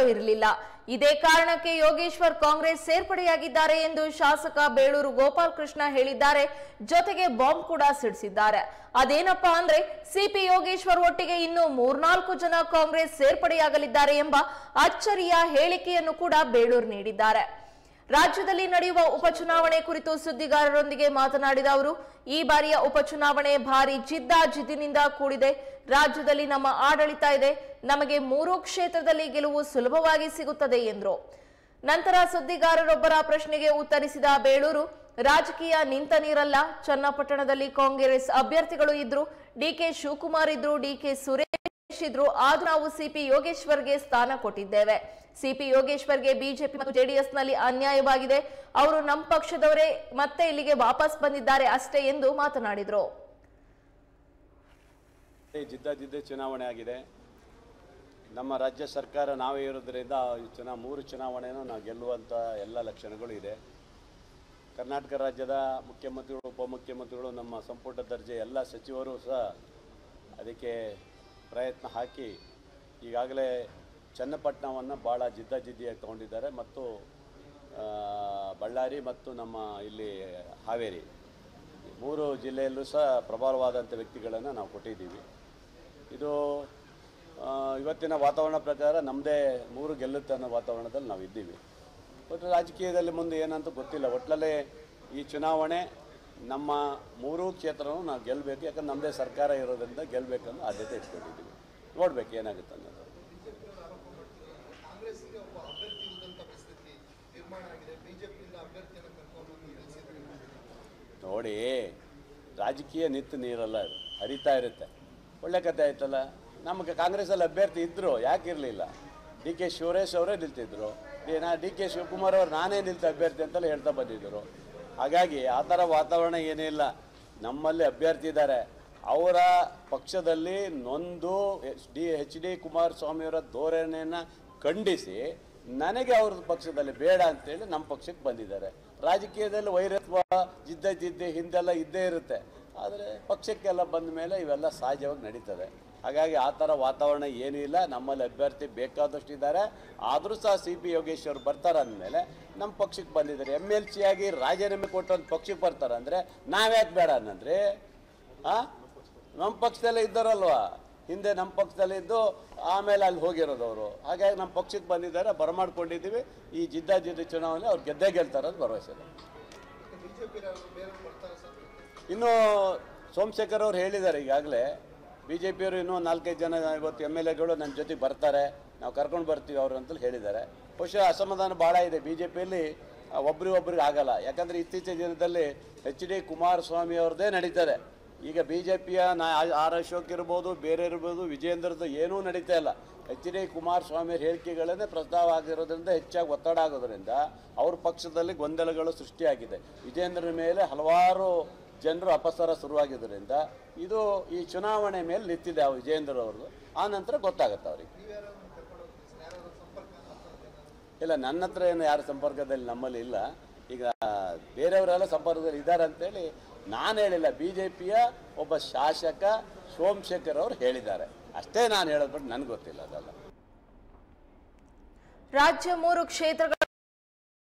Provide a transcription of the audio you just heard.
ಇರಲಿಲ್ಲ ಇದೇ ಕಾರಣಕ್ಕೆ ಯೋಗೇಶ್ವರ್ ಕಾಂಗ್ರೆಸ್ ಸೇರ್ಪಡೆಯಾಗಿದ್ದಾರೆ ಎಂದು ಶಾಸಕ ಬೇಳೂರು ಗೋಪಾಲ್ ಕೃಷ್ಣ ಹೇಳಿದ್ದಾರೆ ಜೊತೆಗೆ ಬಾಂಬ್ ಕೂಡ ಸಿಡಿಸಿದ್ದಾರೆ ಅದೇನಪ್ಪಾ ಅಂದ್ರೆ ಸಿಪಿ ಯೋಗೇಶ್ವರ್ ಒಟ್ಟಿಗೆ ಇನ್ನು ಮೂರ್ನಾಲ್ಕು ಜನ ಕಾಂಗ್ರೆಸ್ ಸೇರ್ಪಡೆಯಾಗಲಿದ್ದಾರೆ ಎಂಬ ಅಚ್ಚರಿಯ ಹೇಳಿಕೆಯನ್ನು ಕೂಡ ಬೇಳೂರು ನೀಡಿದ್ದಾರೆ ರಾಜ್ಯದಲ್ಲಿ ನಡೆಯುವ ಉಪಚುನಾವಣೆ ಕುರಿತು ಸುದ್ದಿಗಾರರೊಂದಿಗೆ ಮಾತನಾಡಿದ ಅವರು ಈ ಬಾರಿಯ ಉಪಚುನಾವಣೆ ಭಾರಿ ಜಿದ್ದಾಜಿದ್ದಿನಿಂದ ಕೂಡಿದೆ ರಾಜ್ಯದಲ್ಲಿ ನಮ್ಮ ಆಡಳಿತ ಇದೆ ನಮಗೆ ಮೂರೂ ಕ್ಷೇತ್ರದಲ್ಲಿ ಗೆಲುವು ಸುಲಭವಾಗಿ ಸಿಗುತ್ತದೆ ಎಂದರು ನಂತರ ಸುದ್ದಿಗಾರರೊಬ್ಬರ ಪ್ರಶ್ನೆಗೆ ಉತ್ತರಿಸಿದ ಬೇಳೂರು ರಾಜಕೀಯ ನಿಂತ ನೀರಲ್ಲ ಚನ್ನಪಟ್ಟಣದಲ್ಲಿ ಕಾಂಗ್ರೆಸ್ ಅಭ್ಯರ್ಥಿಗಳು ಇದ್ರು ಡಿಕೆ ಶಿವಕುಮಾರ್ ಇದ್ರು ಡಿಕೆ ಸುರೇಶ್ ಇದ್ರು ಆದ್ರೂ ನಾವು ಸಿಪಿ ಯೋಗೇಶ್ವರ್ಗೆ ಸ್ಥಾನ ಕೊಟ್ಟಿದ್ದೇವೆ ಸಿಪಿ ಯೋಗೇಶ್ವರ್ಗೆ ಬಿಜೆಪಿ ಮತ್ತು ಜೆಡಿಎಸ್ ನಲ್ಲಿ ಅನ್ಯಾಯವಾಗಿದೆ ಅವರು ನಮ್ಮ ಪಕ್ಷದವರೇ ಮತ್ತೆ ಇಲ್ಲಿಗೆ ವಾಪಸ್ ಬಂದಿದ್ದಾರೆ ಅಷ್ಟೇ ಎಂದು ಮಾತನಾಡಿದ್ರು ಜಿದ್ದಾಜಿದ್ದೆ ಚುನಾವಣೆ ಆಗಿದೆ ನಮ್ಮ ರಾಜ್ಯ ಸರ್ಕಾರ ನಾವೇ ಇರೋದ್ರಿಂದ ಈ ಚುನಾ ಮೂರು ಚುನಾವಣೆಯನ್ನು ನಾವು ಗೆಲ್ಲುವಂಥ ಎಲ್ಲ ಲಕ್ಷಣಗಳು ಇದೆ ಕರ್ನಾಟಕ ರಾಜ್ಯದ ಮುಖ್ಯಮಂತ್ರಿಗಳು ಉಪಮುಖ್ಯಮಂತ್ರಿಗಳು ನಮ್ಮ ಸಂಪುಟ ದರ್ಜೆ ಎಲ್ಲ ಸಚಿವರು ಸಹ ಅದಕ್ಕೆ ಪ್ರಯತ್ನ ಹಾಕಿ ಈಗಾಗಲೇ ಚನ್ನಪಟ್ಟಣವನ್ನು ಭಾಳ ಜಿದ್ದಾಜಿದ್ದಿಯಾಗಿ ತಗೊಂಡಿದ್ದಾರೆ ಮತ್ತು ಆ, ಬಳ್ಳಾರಿ ಮತ್ತು ನಮ್ಮ ಇಲ್ಲಿ ಹಾವೇರಿ ಮೂರು ಜಿಲ್ಲೆಯಲ್ಲೂ ಸಹ ಪ್ರಬಲವಾದಂಥ ವ್ಯಕ್ತಿಗಳನ್ನು ನಾವು ಕೊಟ್ಟಿದ್ದೀವಿ ಇದು ಆ, ಇವತ್ತಿನ ವಾತಾವರಣ ಪ್ರಕಾರ ನಮ್ಮದೇ ಮೂರು ಗೆಲ್ಲುತ್ತೆ ಅನ್ನೋ ವಾತಾವರಣದಲ್ಲಿ ನಾವು ಇದ್ದೀವಿ ಬಟ್ ರಾಜಕೀಯದಲ್ಲಿ ಮುಂದೆ ಏನಂತ ಗೊತ್ತಿಲ್ಲ ಒಟ್ಲಲ್ಲೇ ಈ ಚುನಾವಣೆ ನಮ್ಮ ಮೂರೂ ಕ್ಷೇತ್ರನೂ ನಾವು ಗೆಲ್ಲಬೇಕು ಯಾಕಂದ್ರೆ ನಮ್ಮದೇ ಸರ್ಕಾರ ಇರೋದ್ರಿಂದ ಗೆಲ್ಲಬೇಕನ್ನೋ ಆದ್ಯತೆ ಇಟ್ಕೊಂಡಿದ್ದೀವಿ ನೋಡ್ಬೇಕು ಏನಾಗುತ್ತೆ ಅನ್ನೋದು ಕಾಂಗ್ರೆಸ್ಗೆ ಒಬ್ಬ ಅಭ್ಯರ್ಥಿ ಇಲ್ಲದಂತ ಪರಿಸ್ಥಿತಿ ನಿರ್ಮಾಣ ಆಗಿದೆ ಬಿಜೆಪಿಯಿಂದ ಅಭ್ಯರ್ಥಿಯನ್ನು ಕರ್ಕೊಂಡು ಬಂದು ನಿಲ್ಲಿಸಿದ್ದಾರೆ ನೋಡಿ ರಾಜಕೀಯ ನಿಂತು ನೀರಲ್ಲ ಅದು ಹರಿತಾ ಇರುತ್ತೆ ಒಳ್ಳೆ ಕತೆ ಆಯ್ತಲ್ಲ ನಮಗೆ ಕಾಂಗ್ರೆಸ್ಸಲ್ಲಿ ಅಭ್ಯರ್ಥಿ ಇದ್ದರು ಯಾಕೆ ಇರಲಿಲ್ಲ ಡಿ ಕೆ ಶಿವರೇಶ್ ಅವರೇ ನಿಲ್ತಿದ್ರು ಡಿ- ನಾ ಡಿ ಕೆ ಶಿವಕುಮಾರ್ ಅವರು ನಾನೇ ನಿಲ್ತ ಅಭ್ಯರ್ಥಿ ಅಂತಲೇ ಹೇಳ್ತಾ ಬಂದಿದ್ದರು ಹಾಗಾಗಿ ಆ ಥರ ವಾತಾವರಣ ಏನಿಲ್ಲ ನಮ್ಮಲ್ಲಿ ಅಭ್ಯರ್ಥಿ ಇದ್ದಾರೆ ಅವರ ಪಕ್ಷದಲ್ಲಿ ನೊಂದು ಎಚ್ ಡಿ ಎಚ್ ಡಿ ಕುಮಾರಸ್ವಾಮಿಯವರ ಧೋರಣೆಯನ್ನು ಖಂಡಿಸಿ ನನಗೆ ಅವ್ರ ಪಕ್ಷದಲ್ಲಿ ಬೇಡ ಅಂತೇಳಿ ನಮ್ಮ ಪಕ್ಷಕ್ಕೆ ಬಂದಿದ್ದಾರೆ ರಾಜಕೀಯದಲ್ಲಿ ವೈರತ್ವ ಜಿದ್ದ ಜಿದ್ದೆ ಹಿಂದೆಲ್ಲ ಇದ್ದೇ ಇರುತ್ತೆ ಆದರೆ ಪಕ್ಷಕ್ಕೆಲ್ಲ ಬಂದ ಮೇಲೆ ಇವೆಲ್ಲ ಸಹಜವಾಗಿ ನಡೀತದೆ ಹಾಗಾಗಿ ಆ ಥರ ವಾತಾವರಣ ಏನೂ ಇಲ್ಲ ನಮ್ಮಲ್ಲಿ ಅಭ್ಯರ್ಥಿ ಬೇಕಾದಷ್ಟು ಇದ್ದಾರೆ ಆದರೂ ಸಹ ಸಿ ಪಿ ಯೋಗೇಶ್ವರ್ ಬರ್ತಾರೆ ಅಂದಮೇಲೆ ನಮ್ಮ ಪಕ್ಷಕ್ಕೆ ಬಂದಿದ್ದಾರೆ ಎಮ್ ಎಲ್ ಸಿ ಆಗಿ ರಾಜೀನಾಮೆ ಕೊಟ್ಟು ಒಂದು ಪಕ್ಷಕ್ಕೆ ಬರ್ತಾರೆ ಅಂದರೆ ನಾವ್ಯಾಕೆ ಬೇಡ ಅನ್ನಂದ್ರಿ ಹಾಂ ನಮ್ಮ ಪಕ್ಷದಲ್ಲೇ ಇದ್ದಾರಲ್ವಾ ಹಿಂದೆ ನಮ್ಮ ಪಕ್ಷದಲ್ಲಿ ಇದ್ದು ಆಮೇಲೆ ಅಲ್ಲಿ ಹೋಗಿರೋದು ಅವರು ಹಾಗಾಗಿ ನಮ್ಮ ಪಕ್ಷಕ್ಕೆ ಬಂದಿದ್ದಾರೆ ಬರಮಾಡ್ಕೊಂಡಿದ್ದೀವಿ ಈ ಜಿದ್ದಾಜಿದ್ದ ಚುನಾವಣೆ ಅವ್ರು ಗೆದ್ದೇ ಗೆಲ್ತಾರೆ ಅಂತ ಭರವಸೆ ಇದೆ ಬಿಜೆಪಿ ಬೇರೆ ಬರ್ತಾರೆ ಸರ್ ಇನ್ನು ಸೋಮಶೇಖರ್ ಅವ್ರು ಹೇಳಿದ್ದಾರೆ ಈಗಾಗಲೇ ಬಿ ಜೆ ಪಿಯವರು ಇನ್ನೂ ನಾಲ್ಕೈದು ಜನ ಇವತ್ತು ಎಮ್ ಎಲ್ ಎಗಳು ನನ್ನ ಜೊತೆಗೆ ಬರ್ತಾರೆ ನಾವು ಕರ್ಕೊಂಡು ಬರ್ತೀವಿ ಅವರು ಅಂತಲೇ ಹೇಳಿದ್ದಾರೆ ಬಹುಶಃ ಅಸಮಾಧಾನ ಭಾಳ ಇದೆ ಬಿ ಜೆ ಪಿಯಲ್ಲಿ ಒಬ್ರಿಗೊಬ್ರಿಗೆ ಆಗಲ್ಲ ಯಾಕಂದರೆ ಇತ್ತೀಚಿನ ದಿನದಲ್ಲಿ ಎಚ್ ಡಿ ಕುಮಾರಸ್ವಾಮಿ ಅವ್ರದ್ದೇ ನಡೀತದೆ ಈಗ ಬಿ ಜೆ ಪಿಯ ನಾ ಆರ್ ಅಶೋಕ್ ಇರ್ಬೋದು ಬೇರೆ ಇರ್ಬೋದು ವಿಜೇಂದ್ರದ್ದು ಏನೂ ನಡೀತಾ ಇಲ್ಲ ಎಚ್ ಡಿ ಕುಮಾರಸ್ವಾಮಿ ಅವ್ರ ಹೇಳಿಕೆಗಳನ್ನೇ ಪ್ರಸ್ತಾವ ಆಗಿರೋದ್ರಿಂದ ಹೆಚ್ಚಾಗಿ ಒತ್ತಡ ಆಗೋದ್ರಿಂದ ಅವ್ರ ಪಕ್ಷದಲ್ಲಿ ಗೊಂದಲಗಳು ಸೃಷ್ಟಿಯಾಗಿದೆ ವಿಜೇಂದ್ರನ ಮೇಲೆ ಹಲವಾರು ಜನರು ಅಪಸರ ಶುರುವಾಗಿದ್ದರಿಂದ ಇದು ಈ ಚುನಾವಣೆ ಮೇಲೆ ನಿಂತಿದೆ ಆ ವಿಜೇಂದ್ರ ಅವ್ರದ್ದು ಆ ನಂತರ ಗೊತ್ತಾಗುತ್ತೆ ಅವ್ರಿಗೆ ನೀವ್ಯಾರು ಕರ್ಕೊಂಡು ಹೋಗ್ತೀರಿ ಸರ್ ಯಾರಾದ್ರೂ ಸಂಪರ್ಕ ಮಾಡ್ತಾರೆ ಇಲ್ಲ ನನ್ನ ಹತ್ರ ಏನು ಯಾರ ಸಂಪರ್ಕದಲ್ಲಿ ನಮ್ಮಲ್ಲಿ ಇಲ್ಲ ಈಗ ಬೇರೆಯವರೆಲ್ಲ ಸಂಪರ್ಕದಲ್ಲಿ ಇದ್ದಾರೆ ಅಂತೇಳಿ ನಾನು ಹೇಳಿಲ್ಲ ಬಿ ಜೆ ಪಿಯ ಒಬ್ಬ ಶಾಸಕ ಸೋಮಶೇಖರ್ ಅವರು ಹೇಳಿದ್ದಾರೆ ಅಷ್ಟೇ ನಾನು ಹೇಳೋದು ಬಿಟ್ಟು ನನಗೆ ಗೊತ್ತಿಲ್ಲ ಅದೆಲ್ಲ ರಾಜ್ಯ ಮೂರು ಕ್ಷೇತ್ರಗಳ